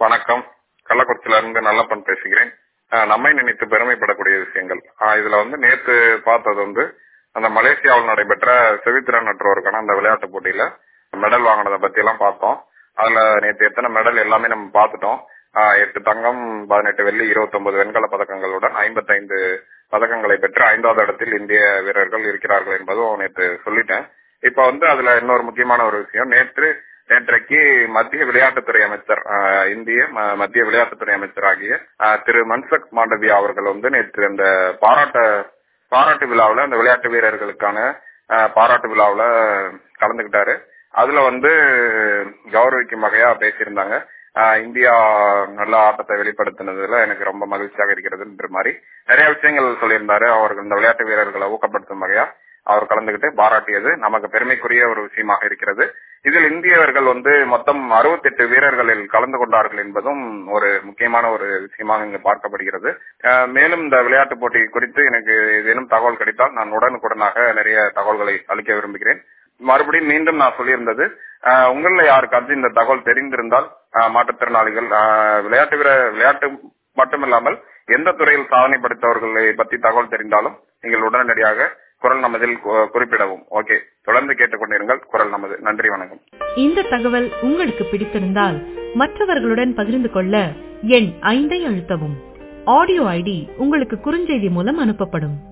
வணக்கம் கள்ளக்குறிச்சியில இருந்து நல்லப்பன் பேசுகிறேன் அஹ் நம்மை நினைத்து பெருமைப்படக்கூடிய விஷயங்கள் அஹ் இதுல வந்து நேத்து பார்த்தது வந்து அந்த மலேசியாவில் நடைபெற்ற செவித்திறன் நற்றோருக்கான அந்த விளையாட்டு போட்டியில மெடல் வாங்கினதை பத்தி எல்லாம் பார்த்தோம் அதுல நேத்து எத்தனை மெடல் எல்லாமே நம்ம பார்த்துட்டோம் அஹ் எட்டு தங்கம் பதினெட்டு வெள்ளி இருபத்தி ஒன்பது வெண்கல பதக்கங்களுடன் ஐம்பத்தைந்து பதக்கங்களை பெற்று ஐந்தாவது இடத்தில் இந்திய வீரர்கள் இருக்கிறார்கள் என்பதும் நேற்று சொல்லிட்டேன் இப்ப வந்து அதுல இன்னொரு முக்கியமான ஒரு விஷயம் நேற்று நேற்றைக்கு மத்திய விளையாட்டுத்துறை அமைச்சர் அஹ், இந்திய ம- மத்திய விளையாட்டுத்துறை அமைச்சர் ஆகிய அஹ், திரு மன்சக் மாண்டவியா அவர்கள் வந்து நேற்று இந்த பாராட்ட பாராட்டு விழாவுல அந்த விளையாட்டு வீரர்களுக்கான அஹ், பாராட்டு விழாவுல கலந்துகிட்டாரு அதுல வந்து கௌரவிக்கும் வகையா பேசியிருந்தாங்க அஹ், இந்தியா நல்ல ஆட்டத்தை வெளிப்படுத்தினதுல எனக்கு ரொம்ப மகிழ்ச்சியாக இருக்கிறதுன்ற மாதிரி நிறைய விஷயங்கள் சொல்லியிருந்தாரு அவர்கள் இந்த விளையாட்டு வீரர்களை ஊக்கப்படுத்தும் வகையா அவர் கலந்துகிட்டு பாராட்டியது நமக்கு பெருமைக்குரிய ஒரு விஷயமாக இருக்கிறது இதில் இந்தியவர்கள் வந்து மொத்தம் 68 வீரர்களில் கலந்து கொண்டார்கள் என்பதும் ஒரு முக்கியமான ஒரு விஷயமாக இங்கு பார்க்கப்படுகிறது அஹ் மேலும் இந்த விளையாட்டு போட்டி குறித்து எனக்கு ஏதேனும் தகவல் கிடைத்தால் நான் உடனுக்குடனாக நிறைய தகவல்களை அளிக்க விரும்புகிறேன் மறுபடியும் மீண்டும் நான் சொல்லியிருந்தது அஹ் உங்களில் யாருக்காச்சும் இந்த தகவல் தெரிந்திருந்தால் அஹ் மாற்றுத்திறனாளிகள் அஹ் விளையாட்டு வீர விளையாட்டு மட்டுமில்லாமல் எந்த துறையில் சாதனை படைத்தவர்களை பற்றி தகவல் தெரிந்தாலும் நீங்கள் உடனடியாக குரல் நமதில் கு- குறிப்பிடவும் ஓகே தொடர்ந்து கேட்டுக்கொண்டிருங்கள் குரல் நமது நன்றி வணக்கம் இந்த தகவல் உங்களுக்கு பிடித்திருந்தால் மற்றவர்களுடன் பகிர்ந்து கொள்ள எண் ஐந்தை அழுத்தவும் ஆடியோ ஐடி உங்களுக்கு குறுஞ்செய்தி மூலம் அனுப்பப்படும்